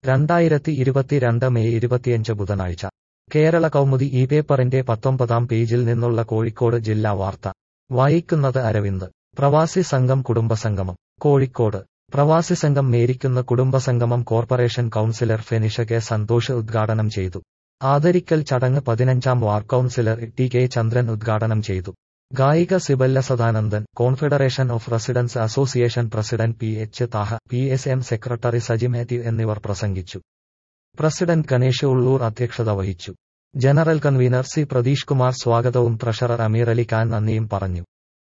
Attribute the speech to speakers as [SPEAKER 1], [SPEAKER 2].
[SPEAKER 1] രണ്ടായിരത്തി ഇരുപത്തിരണ്ട് മെയ് ഇരുപത്തിയഞ്ച് ബുധനാഴ്ച കേരള കൗമുദി ഈ പേപ്പറിന്റെ പത്തൊമ്പതാം പേജിൽ നിന്നുള്ള കോഴിക്കോട് ജില്ലാ വാർത്ത വായിക്കുന്നത് അരവിന്ദ് പ്രവാസി സംഘം കുടുംബസംഗമം കോഴിക്കോട് പ്രവാസി സംഘം മേരിക്കുന്ന കുടുംബസംഗമം corporation councillor Fenisha K Santhosh ഉദ്ഘാടനം ചെയ്തു ആദരിക്കൽ ചടങ്ങ് പതിനഞ്ചാം ward councillor T K Chandran ഉദ്ഘാടനം ചെയ്തു ഗായിക Sibella Sadanandan confederation of residence association president P H Thaha P S M secretary Saji Mathew എന്നിവർ പ്രസംഗിച്ചു പ്രസിഡന്റ് ഗണേഷ് ഉള്ളൂർ അധ്യക്ഷത വഹിച്ചു general convener C Pratheesh Kumar സ്വാഗതവും ട്രഷറർ അമീർ അലി ഖാൻ നന്ദിയും പറഞ്ഞു